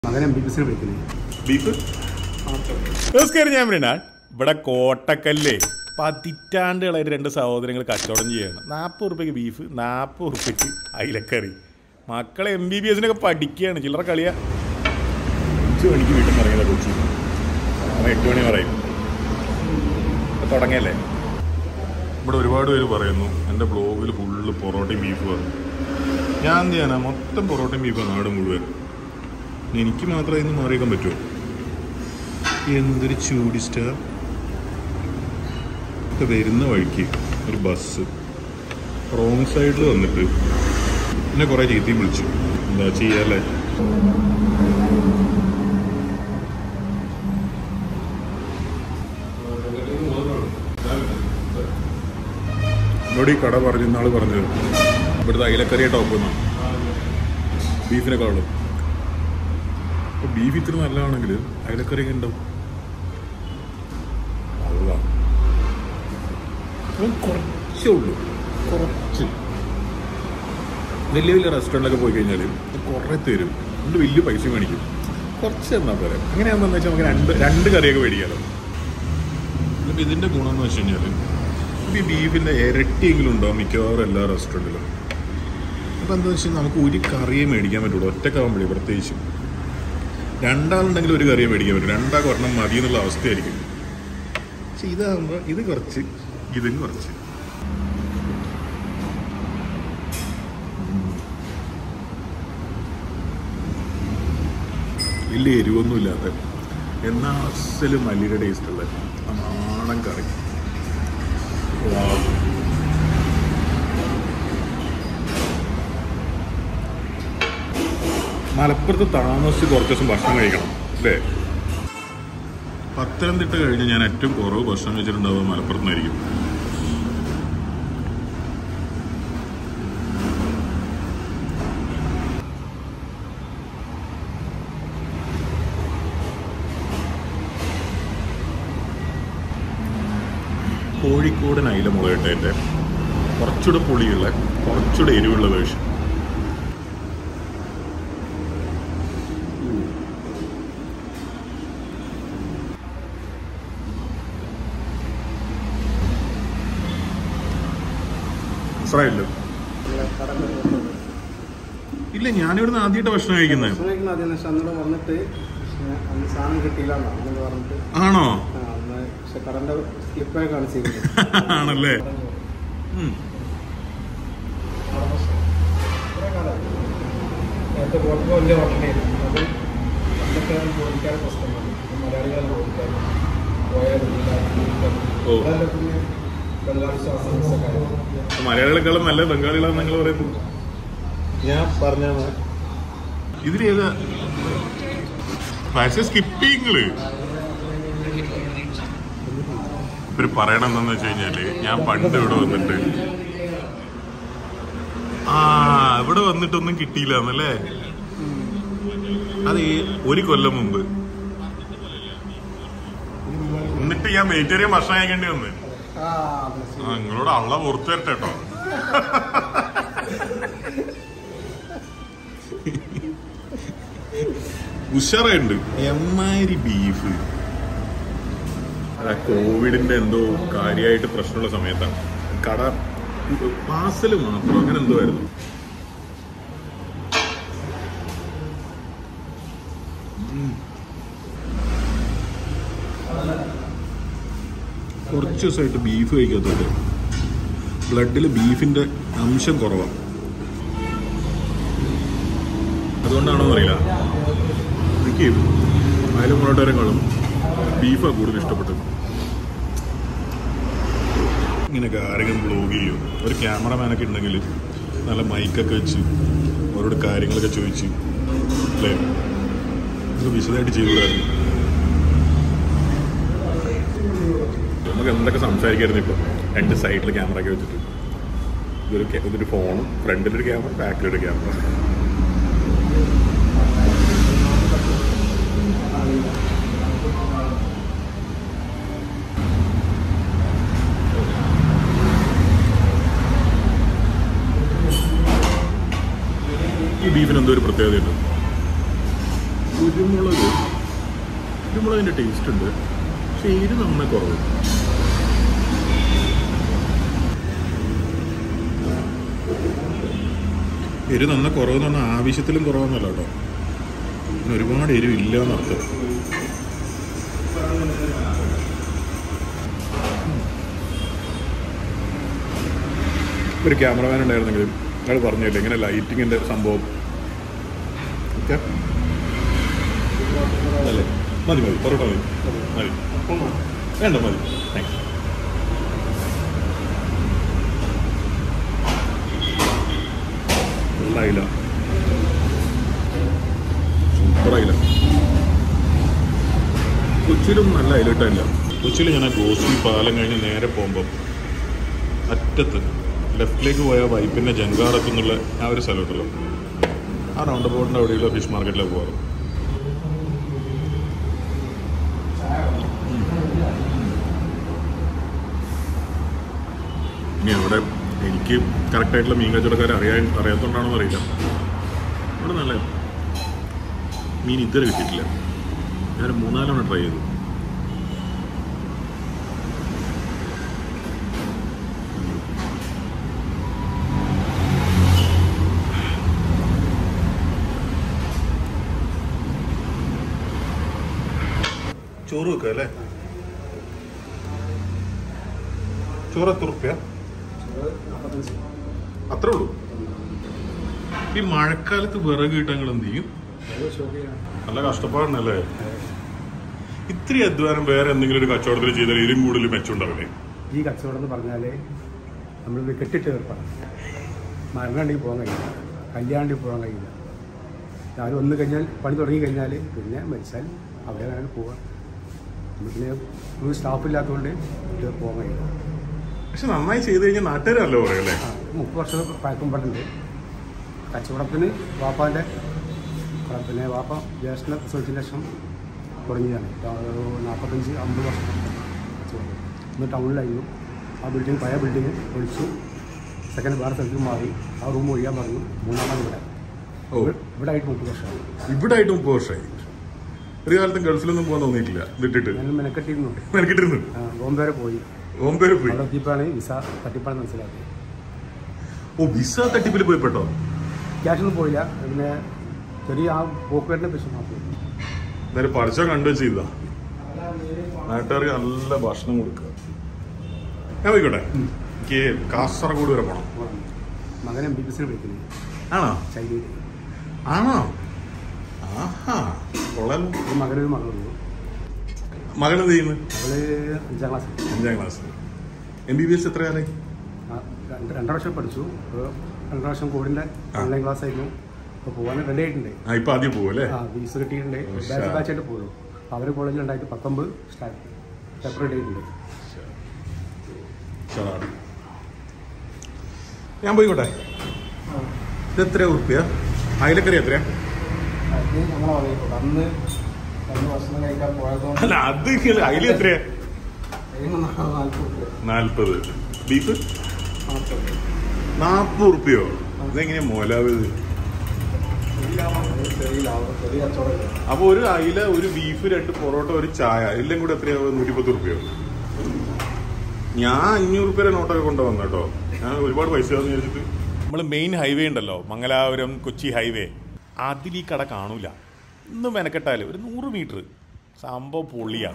മകനെ M B B എസിന് വിളിക്കുന്നത് ബീഫ് നമസ്കാരം ഞാൻ മൃണാൾ ഇവിടെ കോട്ടക്കല്ലേ പതിറ്റാണ്ടുകളായിട്ട് രണ്ട് സഹോദരങ്ങൾ കച്ചവടം ചെയ്യണം നാൽപ്പത് ഉറുപ്പ്യക്ക് ബീഫ് നാൽപ്പത് ഉറുപ്പ്യക്ക് അയിലക്കറി മക്കളെ എം ബി ബി എസിനൊക്കെ പഠിക്കുകയാണ് ചില്ലറ കളിയാ അഞ്ച് മണിക്ക് വീട്ടിൽ നിന്ന് ഇറങ്ങിയതാ കൊച്ചി അവൻ എട്ട് മണി പറയും ഇപ്പൊ തുടങ്ങിയല്ലേ ഇവിടെ ഒരുപാട് പേര് പറയുന്നു എൻ്റെ ബ്ലോഗിൽ ഫുള്ള് പൊറോട്ടയും ബീഫുമാണ് ഞാൻ എന്ത് ചെയ്യാനാ മൊത്തം പൊറോട്ടയും ബീഫാണ് നാട് മുഴുവൻ എനിക്ക് മാത്രമേ ഇന്ന് മാറിയേക്കാൻ പറ്റുമോ എന്തൊരു ചൂടിസ്റ്റാ ഇപ്പൊ വരുന്ന വഴിക്ക് ഒരു ബസ് റോങ് സൈഡിൽ വന്നിട്ട് എന്നെ കുറേ ചീത്തയും വിളിച്ചു എന്താ ചെയ്യാല്ലേ എന്നോട് ഈ കട പറഞ്ഞു ഇന്നാള് പറഞ്ഞത് ഇവിടുത്തെ അയിലക്കറിയ ടോപ്പ് എന്നാണ് ബീഫിനെക്കാളും അപ്പൊ ബീഫ് ഇത്ര നല്ലതാണെങ്കിൽ അയലക്കറി ഒക്കെ ഉണ്ടാവും അല്ല അപ്പം കുറച്ചേ ഉള്ളൂ കുറച്ച് വലിയ വലിയ റെസ്റ്റോറൻറ്റിലൊക്കെ പോയി കഴിഞ്ഞാൽ കുറേ തരും എന്നിട്ട് വലിയ പൈസ മേടിക്കും കുറച്ച് എന്നാൽ പോരെ അങ്ങനെയാണെന്ന് വെച്ചാൽ നമുക്ക് രണ്ട് രണ്ട് കറിയൊക്കെ മേടിക്കാമല്ലോ അപ്പം ഇതിൻ്റെ ഗുണം എന്ന് വെച്ച് കഴിഞ്ഞാൽ ഇപ്പം ഈ ബീഫിൻ്റെ ഇരട്ടിയെങ്കിലും ഉണ്ടാവും മിക്കവാറും എല്ലാ റെസ്റ്റോറൻറ്റിലും അപ്പോൾ എന്താണെന്ന് വെച്ചാൽ നമുക്ക് ഒരു കറിയെ മേടിക്കാൻ പറ്റുള്ളൂ ഒറ്റക്കാവുമ്പോഴേ പ്രത്യേകിച്ചും രണ്ടാളുണ്ടെങ്കിൽ ഒരു കറിയെ മേടിക്കാൻ പറ്റും രണ്ടാൾക്ക് ഒരെണ്ണം മതി എന്നുള്ള അവസ്ഥയായിരിക്കും പക്ഷെ ഇതാകുമ്പോൾ ഇത് കുറച്ച് ഇതും കുറച്ച് വലിയ എരിവൊന്നും ഇല്ലാത്ത എന്നാൽ അസല് മല്ലിയുടെ ടേസ്റ്റ് ഉള്ള ആ നാടൻ കറി Wow. മലപ്പുറത്ത് താമസിച്ച് കുറച്ച് ദിവസം ഭക്ഷണം കഴിക്കണം അല്ലേ പത്തനംതിട്ട കഴിഞ്ഞ് ഞാൻ ഏറ്റവും കുറവ് ഭക്ഷണം കഴിച്ചിട്ടുണ്ടാവുക മലപ്പുറത്തുനിന്നായിരിക്കും കോഴിക്കോടൻ അയില മുളകട്ടേൻ്റെ കുറച്ചുകൂടെ പുളിയുള്ള കുറച്ചുകൂടെ എരിവുള്ള വേഷം മനസ്സിലായില്ലോ ഇല്ല ഞാനിവിടുന്ന് ആദ്യമായിട്ട് ഭക്ഷണം കഴിക്കുന്നത് ഭക്ഷണം ആദ്യം പക്ഷെ അന്നോട് വന്നിട്ട് പക്ഷെ അന്ന് സാധനം കിട്ടിയില്ല എന്ന് പറഞ്ഞിട്ട് ആണോ ആ, അന്ന് പക്ഷെ കടന്റെ സ്ലിപ്പായി കാണിച്ചിരുന്നു ആണല്ലേ ഉം. നേരത്തെ പോയപ്പോൾ വലിയ ഹോട്ടലായിരുന്നു അത് പണ്ടൊക്കെ ജോലിക്കാരെ പ്രശ്നമാണ് മലയാളികളെ ജോലിക്കാർ ഓ. പോയാൽ പിന്നെ ബംഗാളി ശ്വാസമൊക്കെ മലയാളികളെക്കാളും നല്ല ബംഗാളികളാണ് നിങ്ങൾ പറയുന്നത് ഞാൻ പറഞ്ഞ ഇതിലേതാ പക്ഷേ സ്കിപ്പ് ചെയ്യങ്ങള് ഇവര് പറയണ എന്താന്ന് വെച്ച് കഴിഞ്ഞാല് ഞാൻ പണ്ട് ഇവിടെ വന്നിട്ട് ആ ഇവിടെ വന്നിട്ടൊന്നും കിട്ടിയില്ല എന്നല്ലേ അത് ഈ ഒരു കൊല്ലം മുമ്പ് എന്നിട്ട് ഞാൻ വെജിറ്റേറിയൻ ഭക്ഷണം കഴിക്കേണ്ടി വന്ന് ആ അതെ ശരി. ആ നിങ്ങളോട് അള്ള പുറത്തു വരട്ടെ കേട്ടോ ഉഷാറുണ്ട് എമ്മാരി ബീഫ് അതാ കോവിഡിന്റെ എന്തോ കാര്യമായിട്ട് പ്രശ്നമുള്ള സമയത്താണ് കട പാസല് മാത്രം അങ്ങനെ എന്തോ ആയിരുന്നു ഉം. കുറച്ച് ദിവസമായിട്ട് ബീഫ് കഴിക്കാത്തത് ബ്ലഡിൽ ബീഫിന്റെ അംശം കുറവാണ് അതുകൊണ്ടാണോ അറിയില്ല എനിക്ക് അയലും പൊറോട്ടേക്കാളും ബീഫാണ് കൂടുതൽ ഇഷ്ടപ്പെട്ടത് ഇങ്ങനെയൊക്കെ ആരെങ്കിലും ബ്ലോഗ് ചെയ്യും ഒരു ക്യാമറമാനൊക്കെ ഉണ്ടെങ്കിൽ നല്ല മൈക്കൊക്കെ വെച്ച് അവരോട് കാര്യങ്ങളൊക്കെ ചോദിച്ച് അല്ലേ ഇത് വിശദമായിട്ട് ചെയ്തുകൂടായിരുന്നു നമുക്ക് എന്തൊക്കെ സംസാരിക്കായിരുന്നു ഇപ്പോൾ രണ്ട് സൈഡിൽ ക്യാമറ ഒക്കെ വെച്ചിട്ട് ഇതൊരു ക്യാ- ഇതൊരു ഫോണും ഫ്രണ്ടിലൊരു ക്യാമറ ബാക്കിലൊരു ക്യാമറ ഈ ബീഫിന് എന്തോ ഒരു പ്രത്യേകതയുണ്ട് ഒരു കുരുമുളക് കുരുമുളകിൻ്റെ ടേസ്റ്റ് ഉണ്ട് പക്ഷേ എരി നന്നായി കുറവ് എരി നന്നായി കുറവെന്ന് പറഞ്ഞാൽ ആവശ്യത്തിലും കുറവെന്നല്ല കേട്ടോ പിന്നെ ഒരുപാട് എരിവ് ഇല്ല എന്നർത്ഥം ഒരു ക്യാമറമാൻ ഉണ്ടായിരുന്നെങ്കിലും അയാൾ പറഞ്ഞില്ല ഇങ്ങനെ ലൈറ്റിങ്ങിൻ്റെ സംഭവം ഓക്കെ അല്ലേ മതി മതി പൊറോട്ട മതി മതി വേണ്ട മതി താങ്ക്സ് നല്ല അയില സൂപ്പർ അയില കൊച്ചിയിലും നല്ല അയില കിട്ടാനില്ല കൊച്ചിയിൽ ഞാൻ ആ ഗോശ്രീ പാലം കഴിഞ്ഞ് നേരെ പോകുമ്പം അറ്റത്ത് ലെഫ്റ്റിലേക്ക് പോയ വൈപ്പിൻ്റെ ജങ്കാറത്ത് എന്നുള്ള ആ ഒരു സ്ഥലം ഉണ്ടല്ലോ ആ റൗണ്ട് ബോട്ടിൻ്റെ അവിടെയുള്ള ഫിഷ് മാർക്കറ്റിലേക്ക് പോകാറ് ഇനി അവിടെ എനിക്ക് കറക്റ്റായിട്ടുള്ള മീൻ കച്ചവടക്കാരെ അറിയാൻ അറിയാത്തതുകൊണ്ടാണെന്ന് അറിയില്ല അവിടെ നല്ല മീൻ ഇതുവരെ കിട്ടിയിട്ടില്ല ഞാൻ മൂന്നാലെണ്ണം ട്രൈ ചെയ്തു ചോറ് വെക്കുക അല്ലേ ചോറ് എത്ര റുപ്യ അത്രേ ഉള്ളൂ ഈ മഴക്കാലത്ത് വിറക് കിട്ടാൻ എന്ത് ചെയ്യും നല്ല കഷ്ടപ്പാടുന്നല്ലേ ഇത്തിരി അധ്വാനം വേറെ എന്തെങ്കിലും ഒരു കച്ചവടത്തിൽ ചെയ്താൽ ഇതിലും കൂടുതൽ മെച്ചമുണ്ടാവില്ലേ ഈ കച്ചവടം എന്ന് പറഞ്ഞാൽ നമ്മൾ കെട്ടിട്ട് ഏർപ്പാണ് മരണമുണ്ടെങ്കിൽ പോകാൻ കഴിയില്ല കല്യാണ്ടി പോകാൻ കഴിയില്ല ആരും വന്നു കഴിഞ്ഞാൽ പണി തുടങ്ങി കഴിഞ്ഞാൽ പിന്നെ മരിച്ചാൽ അവിടെ വേണം പോവാം പിന്നെ ഒരു സ്റ്റാഫില്ലാത്തതുകൊണ്ട് ഇത് പോകാൻ കഴിയില്ല പക്ഷെ നന്നായി ചെയ്ത് കഴിഞ്ഞാൽ നാട്ടുകാരല്ലോ പറയല്ലേ ആ മുപ്പത് വർഷം പഴക്കം പറഞ്ഞിട്ടുണ്ട് കച്ചവടത്തിന് വാപ്പാൻ്റെ പിന്നെ വാപ്പ ജ്യേഷ്ഠ പ്രസവത്തിന് ശേഷം തുടങ്ങിയതാണ് ഒരു നാൽപ്പത്തഞ്ച് അമ്പത് വർഷം കച്ചവടം ഇന്ന് ടൗണിലായിരുന്നു ആ ബിൽഡിംഗ് പഴയ ബിൽഡിംഗ് ഒഴിച്ചു സെക്കൻഡ് വേറെ സ്ഥലത്തേക്ക് മാറി ആ റൂം ഒഴിയാൻ പറഞ്ഞു മൂന്നാമത് ഇവിടെ ഓ ഇവിടെ ആയിട്ട് മുപ്പത് വർഷമായി ഇവിടെ ആയിട്ട് മുപ്പത് വർഷമായി ഒരു കാലത്തും ഗൾഫിലൊന്നും പോകാൻ തോന്നിയിട്ടില്ല ഇതിട്ടിട്ട് ഞാൻ മെനക്കെട്ടിരുന്നുണ്ട് മെനക്കിട്ടിരുന്നു ആ, ബോംബെ വരെ പോയി ബോംബെ പോയി അവിടെ എത്തിയപ്പോഴാണ് വിസ തട്ടിപ്പാണെന്ന് മനസ്സിലാക്കി ഓ വിസ തട്ടിപ്പിൽ പോയി പെട്ടോ ക്യാഷൊന്നും പോയില്ല പിന്നെ ചെറിയ ആ പോക്കുവരൻ്റെ പ്രശ്നം മാത്രമേ ഉള്ളൂ. എന്തായാലും പഠിച്ച കണ്ടു ചെയ്താ നാട്ടുകാർക്ക് നല്ല ഭക്ഷണം കൊടുക്കുക ഞാൻ പോയിക്കോട്ടെ എനിക്ക് കാസർഗോഡ് വരെ പോണം മകൻ എം ബി ബി എസിന് പഠിക്കുന്നത് ആണോ ചൈനയിൽ ആണോ ആഹാ കൊള്ളാലോ ഒരു മകനൊരു മകളുള്ളൂ മകൻ എന്ത് ചെയ്യുന്നു അവള് അഞ്ചാം ക്ലാസ് അഞ്ചാം class M B B S എത്ര കാലമായി രണ്ട് രണ്ടര വർഷം പഠിച്ചു ഇപ്പോൾ രണ്ടര വർഷം കോഡിൻ്റെ ഓൺലൈൻ ക്ലാസ് ആയിരുന്നു ഇപ്പോൾ പോകാൻ റെഡി ആയിട്ടുണ്ട് ആ ഇപ്പൊ ആദ്യം പോവല്ലേ ആ ഫീസ് കിട്ടിയിട്ടുണ്ട് ഉഷാ. ബാച്ച് ബാച്ചായിട്ട് പോകുള്ളൂ അപ്പോൾ അവർ കോളേജിൽ രണ്ടായിരത്തി പത്തൊമ്പത് സ്റ്റാർട്ട് പേപ്പർ റെഡി ആയിട്ടുണ്ട് ഉഷാറാണ്. ഞാൻ പോയിക്കോട്ടെ ഇത് എത്രയാ ഉറുപ്പ്യ അയിലക്കറി എത്രയാ അത് നമ്മളെ പറയും അന്ന് രണ്ട് വർഷം കഴിക്കാൻ പോയതുകൊണ്ട് അല്ല അത് അയില എത്രയാ നാൽപ്പത് ബീഫ് നാൽപ്പത് ഉറുപ്പ്യോ ഇതെങ്ങനെയാ മോലാവത് ചെറിയ ലാഭം ചെറിയ കച്ചവടം അപ്പൊ ഒരു അയില ഒരു ബീഫ് രണ്ട് പൊറോട്ട ഒരു ചായ എല്ലാം കൂടെ എത്രയാവും നൂറ്റിപ്പത്ത് റുപ്യോ ഞാൻ അഞ്ഞൂറ് റുപ്യ നോട്ടൊക്കെ കൊണ്ടുവന്നു കേട്ടോ ഞാൻ ഒരുപാട് പൈസ വിചാരിച്ചിട്ട് നമ്മൾ മെയിൻ ഹൈവേ ഉണ്ടല്ലോ മംഗലാപുരം കൊച്ചി ഹൈവേ അതിൽ ഈ കട കാണൂല ഇന്ന് മെനക്കെട്ടാല് ഒരു നൂറ് മീറ്റർ സംഭവം പൊള്ളിയാണ്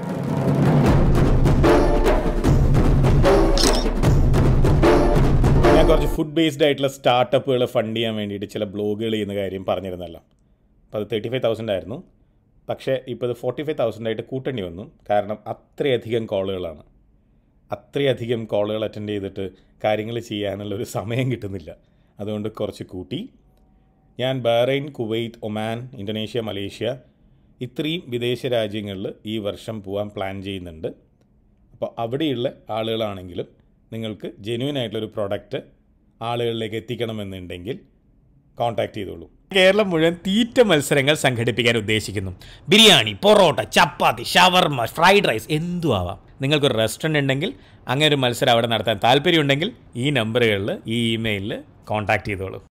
ഞാൻ കുറച്ച് ഫുഡ് ബേസ്ഡ് ആയിട്ടുള്ള സ്റ്റാർട്ടപ്പുകൾ ഫണ്ട് ചെയ്യാൻ വേണ്ടിയിട്ട് ചില ബ്ലോഗുകൾ ചെയ്യുന്ന കാര്യം പറഞ്ഞിരുന്നല്ലോ അപ്പോൾ അത് തേർട്ടി ഫൈവ് തൗസൻഡ് ആയിരുന്നു പക്ഷേ ഇപ്പോൾ ഇത് ഫോർട്ടി ഫൈവ് തൗസൻഡ് ആയിട്ട് കൂട്ടേണ്ടി വന്നു കാരണം അത്രയധികം കോളുകളാണ് അത്രയധികം കോളുകൾ അറ്റൻഡ് ചെയ്തിട്ട് കാര്യങ്ങൾ ചെയ്യാനുള്ള ഒരു സമയം കിട്ടുന്നില്ല അതുകൊണ്ട് കുറച്ച് കൂട്ടി ഞാൻ Bahrain Kuwait Oman Indonesia Malaysia ഇത്രയും വിദേശ രാജ്യങ്ങളിൽ ഈ വർഷം പോകാൻ പ്ലാൻ ചെയ്യുന്നുണ്ട് അപ്പോൾ അവിടെയുള്ള ആളുകളാണെങ്കിലും നിങ്ങൾക്ക് ജെന്യൂൻ ആയിട്ടുള്ളൊരു പ്രോഡക്റ്റ് ആളുകളിലേക്ക് എത്തിക്കണമെന്നുണ്ടെങ്കിൽ കോൺടാക്ട് ചെയ്തോളൂ കേരളം മുഴുവൻ തീറ്റ മത്സരങ്ങൾ സംഘടിപ്പിക്കാൻ ഉദ്ദേശിക്കുന്നു biryani porotta chapati shawarma fried rice എന്തും ആവാം നിങ്ങൾക്കൊരു റെസ്റ്റോറൻറ്റ് ഉണ്ടെങ്കിൽ അങ്ങനെ ഒരു മത്സരം അവിടെ നടത്താൻ താല്പര്യമുണ്ടെങ്കിൽ ഈ നമ്പറുകളിൽ ഈ ഇമെയിലിൽ കോൺടാക്ട് ചെയ്തോളൂ